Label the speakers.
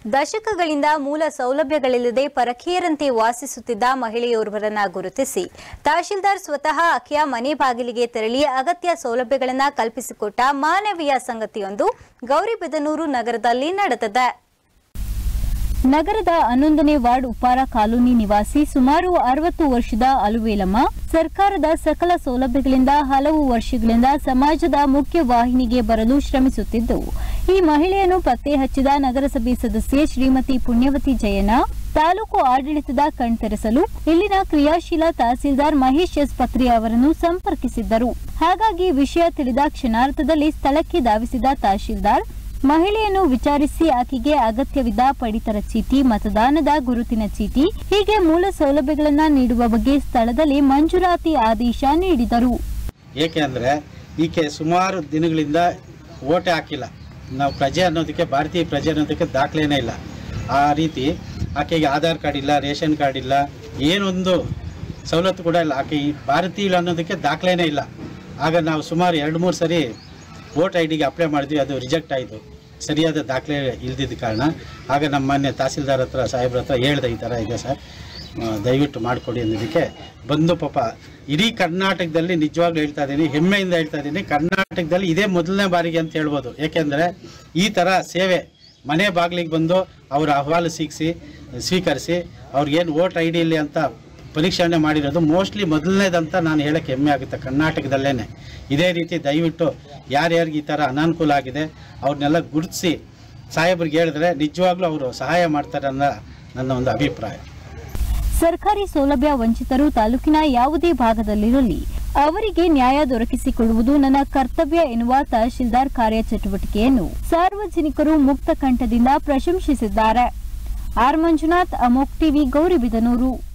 Speaker 1: ದಶಕಗಳಿಂದ ಮೂಲ ಸೌಲಭ್ಯಗಳಿಲ್ಲದೆ ಪರಕೀಯರಂತೆ ವಾಸಿಸುತ್ತಿದ್ದ ಮಹಿಳೆಯೋರ್ವರನ್ನ ಗುರುತಿಸಿ ತಹಶೀಲ್ದಾರ್ ಸ್ವತಃ ಅಖಿಯ ಮನೆ ಬಾಗಿಲಿಗೆ ತೆರಳಿ ಅಗತ್ಯ ಸೌಲಭ್ಯಗಳನ್ನು ಕಲ್ಪಿಸಿಕೊಟ್ಟ ಮಾನವೀಯ ಸಂಗತಿಯೊಂದು ಗೌರಿಬಿದನೂರು ನಗರದಲ್ಲಿ ನಡೆದಿದೆ ನಗರದ ಹನ್ನೊಂದನೇ ವಾರ್ಡ್ ಉಪ್ಪಾರ ಕಾಲೋನಿ ನಿವಾಸಿ ಸುಮಾರು ಅರವತ್ತು ವರ್ಷದ ಅಲುವೇಲಮ್ಮ ಸರ್ಕಾರದ ಸಕಲ ಸೌಲಭ್ಯಗಳಿಂದ ಹಲವು ವರ್ಷಗಳಿಂದ ಸಮಾಜದ ಮುಖ್ಯ ವಾಹಿನಿಗೆ ಬರಲು ಶ್ರಮಿಸುತ್ತಿದ್ದು ಈ ಮಹಿಳೆಯನ್ನು ಪತ್ತೆ ಹಚ್ಚಿದ ನಗರಸಭೆ ಸದಸ್ಯೆ ಶ್ರೀಮತಿ ಪುಣ್ಯವತಿ ಜಯಣ್ಣ ತಾಲೂಕು ಆಡಳಿತದ ಕಣ್ತೆರೆಸಲು ಇಲ್ಲಿನ ಕ್ರಿಯಾಶೀಲ ತಹಸೀಲ್ದಾರ್ ಮಹೇಶ್ ಎಸ್ ಪತ್ರಿ ಅವರನ್ನು ಸಂಪರ್ಕಿಸಿದ್ದರು ಹಾಗಾಗಿ ವಿಷಯ ತಿಳಿದ ಕ್ಷಣಾರ್ಧದಲ್ಲಿ ಸ್ಥಳಕ್ಕೆ ಧಾವಿಸಿದ ತಹಶೀಲ್ದಾರ್ ಮಹಿಳೆಯನ್ನು ವಿಚಾರಿಸಿ ಆಕೆಗೆ ಅಗತ್ಯವಿದ್ದ ಪಡಿತರ ಚೀಟಿ ಮತದಾನದ ಗುರುತಿನ ಚೀಟಿ ಹೀಗೆ ಮೂಲ ಸೌಲಭ್ಯಗಳನ್ನ ನೀಡುವ ಬಗ್ಗೆ ಸ್ಥಳದಲ್ಲಿ ಮಂಜೂರಾತಿ ಆದೇಶ ನೀಡಿದರು
Speaker 2: ಏಕೆ ಅಂದರೆ ಈಕೆ ಸುಮಾರು ದಿನಗಳಿಂದ ಓಟೆ ಹಾಕಿಲ್ಲ ನಾವು ಪ್ರಜೆ ಅನ್ನೋದಕ್ಕೆ ಭಾರತೀಯ ಪ್ರಜೆ ಅನ್ನೋದಕ್ಕೆ ದಾಖಲೆನೇ ಇಲ್ಲ ಆ ರೀತಿ ಆಕೆಗೆ ಆಧಾರ್ ಕಾರ್ಡ್ ಇಲ್ಲ ರೇಷನ್ ಕಾರ್ಡ್ ಇಲ್ಲ ಏನೊಂದು ಸವಲತ್ತು ಕೂಡ ಇಲ್ಲ ಆಕೆ ಈ ಭಾರತೀಯ ಅನ್ನೋದಕ್ಕೆ ದಾಖಲೆನೇ ಇಲ್ಲ ಆಗ ನಾವು ಸುಮಾರು ಎರಡು ಮೂರು ಸರಿ ವೋಟ್ ಐ ಡಿಗೆ ಅಪ್ಲೈ ಮಾಡಿದ್ವಿ ಅದು ರಿಜೆಕ್ಟ್ ಆಯಿತು ಸರಿಯಾದ ದಾಖಲೆ ಇಲ್ದಿದ್ದ ಕಾರಣ ಆಗ ನಮ್ಮ ಮಾನ್ಯ ತಹಸೀಲ್ದಾರ್ ಹತ್ರ ಸಾಹೇಬ್ರ ಹತ್ರ ಹೇಳ್ದೆ ಈ ಥರ ಇದೆ ಸರ್ ಆ, ದಯವಿಟ್ಟು ಮಾಡಿಕೊಡಿ ಅನ್ನೋದಕ್ಕೆ ಬಂದು ಪಾಪ ಇಡೀ ಕರ್ನಾಟಕದಲ್ಲಿ ನಿಜವಾಗ್ಲೂ ಹೇಳ್ತಾ ಇದ್ದೀನಿ ಹೆಮ್ಮೆಯಿಂದ ಹೇಳ್ತಾ ಇದ್ದೀನಿ ಕರ್ನಾಟಕದಲ್ಲಿ ಇದೇ ಮೊದಲನೇ ಬಾರಿಗೆ ಅಂತ ಹೇಳ್ಬೋದು ಏಕೆಂದರೆ ಈ ಥರ ಸೇವೆ ಮನೆ ಬಾಗಿಲಿಗೆ ಬಂದು ಅವರ ಅಹವಾಲು ಸಿಗಿಸಿ ಸ್ವೀಕರಿಸಿ ಅವ್ರಿಗೇನು ವೋಟ್ ಐ ಡಿ ಇಲ್ಲಿ ಅಂತ ಪರೀಕ್ಷಣೆ ಮಾಡಿರೋದು ಮೋಸ್ಟ್ಲಿ ಮೊದಲನೇದಂತ ನಾನು ಹೇಳಕ್ಕೆ ಹೆಮ್ಮೆ ಆಗುತ್ತೆ ಕರ್ನಾಟಕದಲ್ಲೇ ಇದೇ ರೀತಿ ದಯವಿಟ್ಟು ಯಾರ್ಯಾರಿಗೆ ಈ ಥರ ಅನಾನುಕೂಲ ಆಗಿದೆ ಅವ್ರನ್ನೆಲ್ಲ ಗುರುತಿಸಿ ಸಾಹೇಬ್ರಿಗೆ ಹೇಳಿದ್ರೆ ನಿಜವಾಗ್ಲೂ ಅವರು ಸಹಾಯ ಮಾಡ್ತಾರೆ ಅನ್ನೋ ನನ್ನ ಒಂದು ಅಭಿಪ್ರಾಯ
Speaker 1: ಸರ್ಕಾರಿ ಸೌಲಭ್ಯ ವಂಚಿತರು ತಾಲೂಕಿನ ಯಾವುದೇ ಭಾಗದಲ್ಲಿರಲಿ ಅವರಿಗೆ ನ್ಯಾಯ ದೊರಕಿಸಿಕೊಡುವುದು ನನ್ನ ಕರ್ತವ್ಯ ಎನ್ನುವ ತಹಶೀಲ್ದಾರ್ ಕಾರ್ಯಚಟುವಟಿಕೆಯನ್ನು ಸಾರ್ವಜನಿಕರು ಮುಕ್ತ ಕಂಠದಿಂದ ಪ್ರಶಂಸಿಸಿದ್ದಾರೆ ಆರ್ ಮಂಜುನಾಥ್ ಅಮೋಕ್ ಟಿವಿ ಗೌರಿಬಿದನೂರು